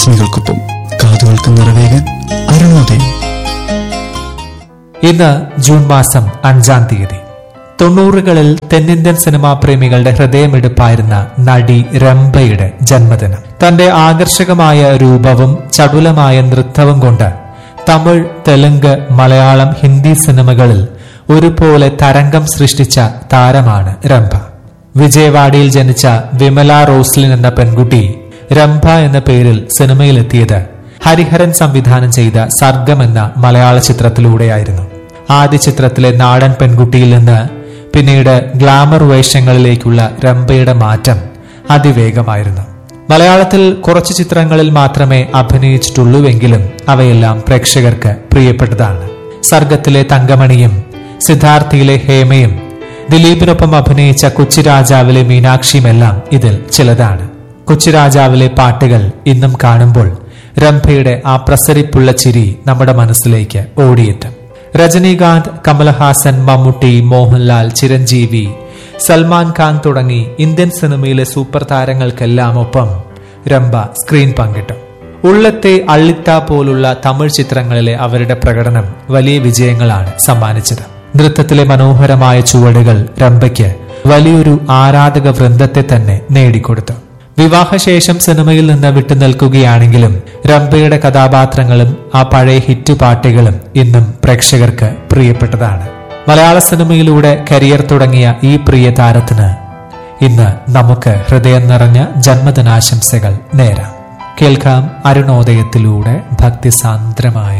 രശ്മികൾക്കൊപ്പം കാതുകൾക്ക് നിറവേകാൻ അരുണോദയം ഇന്ന് ജൂൺ മാസം അഞ്ചാം തീയതി തൊണ്ണൂറുകളിൽ തെന്നിന്ത്യൻ സിനിമാ പ്രേമികളുടെ ഹൃദയമിടിപ്പായിരുന്ന നടി രംഭയുടെ ജന്മദിനം തന്റെ ആകർഷകമായ രൂപവും ചടുലമായ നൃത്തവും കൊണ്ട് തമിഴ് തെലുങ്ക് മലയാളം ഹിന്ദി സിനിമകളിൽ ഒരുപോലെ തരംഗം സൃഷ്ടിച്ച താരമാണ് രംഭ വിജയവാഡയിൽ ജനിച്ച വിമല റോസ്ലിൻ എന്ന പെൺകുട്ടി രംഭ എന്ന പേരിൽ സിനിമയിലെത്തിയത് ഹരിഹരൻ സംവിധാനം ചെയ്ത സർഗം എന്ന മലയാള ചിത്രത്തിലൂടെയായിരുന്നു ആദ്യ ചിത്രത്തിലെ നാടൻ പെൺകുട്ടിയിൽ നിന്ന് പിന്നീട് ഗ്ലാമർ വേഷങ്ങളിലേക്കുള്ള രംഭയുടെ മാറ്റം അതിവേഗമായിരുന്നു മലയാളത്തിൽ കുറച്ചു ചിത്രങ്ങളിൽ മാത്രമേ അഭിനയിച്ചിട്ടുള്ളൂവെങ്കിലും അവയെല്ലാം പ്രേക്ഷകർക്ക് പ്രിയപ്പെട്ടതാണ് സർഗത്തിലെ തങ്കമണിയും സിദ്ധാർത്ഥിയിലെ ഹേമയും ദിലീപിനൊപ്പം അഭിനയിച്ച കൊച്ചിരാജാവിലെ മീനാക്ഷിയുമെല്ലാം ഇതിൽ ചിലതാണ് കൊച്ചിരാജാവിലെ പാട്ടുകൾ ഇന്നും കാണുമ്പോൾ രംഭയുടെ ആ പ്രസരിപ്പുള്ള ചിരി നമ്മുടെ മനസ്സിലേക്ക് ഓടിയെത്തും രജനീകാന്ത് കമലഹാസൻ മമ്മൂട്ടി മോഹൻലാൽ ചിരഞ്ജീവി സൽമാൻ ഖാൻ തുടങ്ങി ഇന്ത്യൻ സിനിമയിലെ സൂപ്പർ താരങ്ങൾക്കെല്ലാം ഒപ്പം രംഭ സ്ക്രീൻ പങ്കിട്ടു ഉള്ളത്തെ അള്ളിത്ത പോലുള്ള തമിഴ് ചിത്രങ്ങളിലെ അവരുടെ പ്രകടനം വലിയ വിജയങ്ങളാണ് സമ്മാനിച്ചത് നൃത്തത്തിലെ മനോഹരമായ ചുവടുകൾ രംഭയ്ക്ക് വലിയൊരു ആരാധക വൃന്ദത്തെ തന്നെ നേടിക്കൊടുത്തു വിവാഹശേഷം സിനിമയിൽ നിന്ന് വിട്ടുനിൽക്കുകയാണെങ്കിലും രംഭയുടെ കഥാപാത്രങ്ങളും ആ പഴയ ഹിറ്റ് പാട്ടുകളും ഇന്നും പ്രേക്ഷകർക്ക് പ്രിയപ്പെട്ടതാണ് മലയാള സിനിമയിലൂടെ കരിയർ തുടങ്ങിയ ഈ പ്രിയ താരത്തിന് ഇന്ന് നമുക്ക് ഹൃദയം നിറഞ്ഞ ജന്മദിനാശംസകൾ നേരാം കേൾക്കാം അരുണോദയത്തിലൂടെ ഭക്തിസാന്ദ്രമായ